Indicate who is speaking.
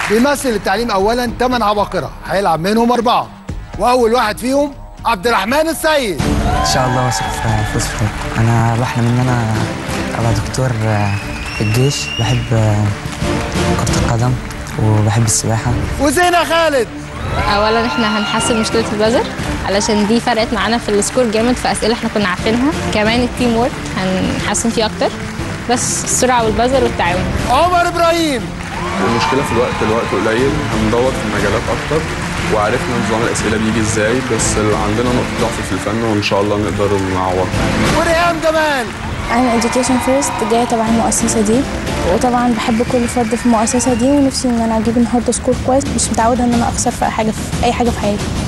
Speaker 1: بيمثل التعليم اولا ثمان عباقره هيلعب منهم اربعه واول واحد فيهم عبد الرحمن السيد
Speaker 2: ان شاء الله واثق في فوز في انا بحلم ان انا ابقى دكتور في الجيش بحب كرة القدم وبحب السباحة
Speaker 1: وزينة خالد
Speaker 3: اولا احنا هنحسن مشكله البزر علشان دي فرقت معانا في السكور جامد في اسئله احنا كنا عارفينها كمان التيم وورك هنحسن فيه اكتر بس السرعه والبزر والتعاون
Speaker 1: عمر ابراهيم
Speaker 4: المشكله في الوقت الوقت قليل هندور في المجالات اكتر وعرفنا نظام الاسئله بيجي ازاي بس اللي عندنا نقطه ضعف في الفن وان شاء الله نقدر نعوضها
Speaker 1: وريهام جمال
Speaker 5: أنا Education First جاية تبع المؤسسة دي وطبعا بحب كل فرد في المؤسسة دي ونفسي إن أنا أجيب النهاردة سكور كويس مش متعودة إن أنا أخسر في أي حاجة في أي حاجة في حياتي